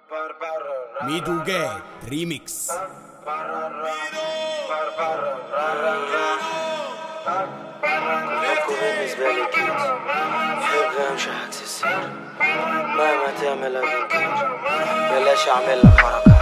ميدو جاي ريميكس حبكوا بالنسبة لي كنت حبها مش هتسير مهما تعمل هتنكر بلاش اعمل لك حركة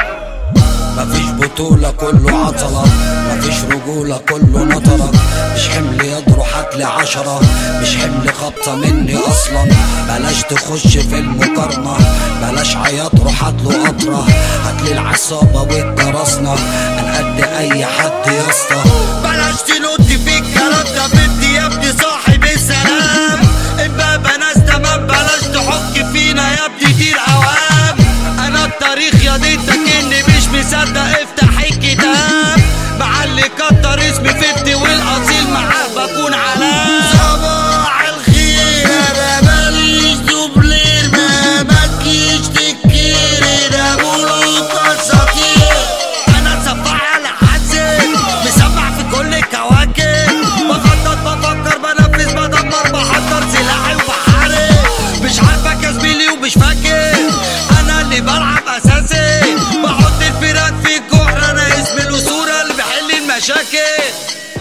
مفيش بطولة كله عطلة مفيش رجولة كله نطرة مش حمل يضرب هاتلي عشرة مش حمل خبطة مني أصلا بلاش تخش في المقارنة بلاش عياط روح هاتله قطرة هاتلي العصابة والجرسنة أنا قد أي حد يا اسطى بلاش تنط في الكلام ده بدي يا ابني صاحب السلام امبابة ناس تمام بلاش تحك فينا يا ابني دي العوام انا التاريخ يا ديتك اني مش مصدق افتح الكتاب معلي كتر اسمي ففتي والاصيل معاه بكون علام صباح الخير انا ماليش دوبلير ما ماكيش تكير انا ملوك اساطير انا سفاح على حاسب مسمع في كل الكواكب بخطط بفكر بنفذ بدمر بحضر سلاحي وبحارب مش عارفك يا زميلي ومش فاكر انا اللي بلعب اساسي بحط الفيران في الجحر انا اسم الاسطوره اللي بحل المشاكل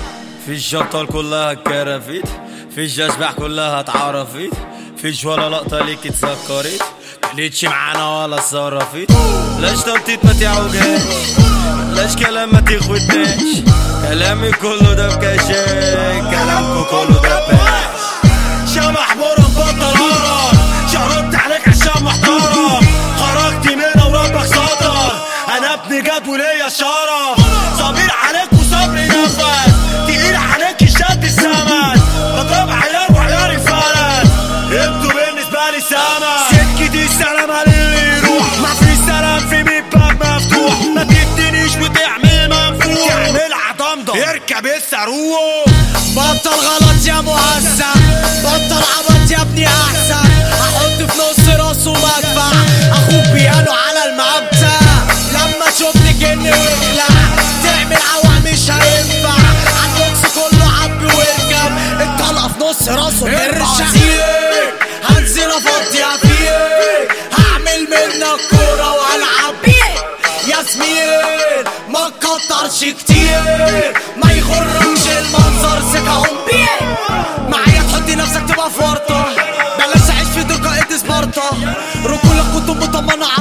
فيش ابطال كلها كرافيت فيش اشباح كلها اتعرفت فيش ولا لقطه ليك اتذكرت مليتش معانا ولا صرفت لاش تنطيط ما تعوجهاش لاش كلام ما تخوتناش كلامي كله ده بكاشات كلامكو كله ده ببلاش شبح مرة بطل هرم شهرت عليك عشان محترم خرجت منها وربك ستر انا ابن جد وليا الشرف صبير عليك وصبري نفس تقيل عليك الشد السمن بضرب عيار وعياري فرد انتوا بالنسبة لي سمن سكتي السلام عليه يروح ما في سلام في مين باب مفتوح ما تدينيش وتعمل منفوح تعمل عضمضم اركب الصاروخ بطل غلط يا مهزأ بطل عبط يا ابني احسن احط في نص راسه مدفع اخوك بيانو على المبدأ لما تشوفني جن واخلع تعمل عوع مش هينفع عالبوكس كله عبي واركب الطلقه في نص راسه ترشع هنزل افضي فيك هعمل منك كورة والعب بيك يا زميل ما تكترش كتير ما يغركش المنظر سكهم بيه معايا تحطي نفسك تبقى في ورطة بلاش تعيش في دقائق سبارتا رجولك كنتم مطمنة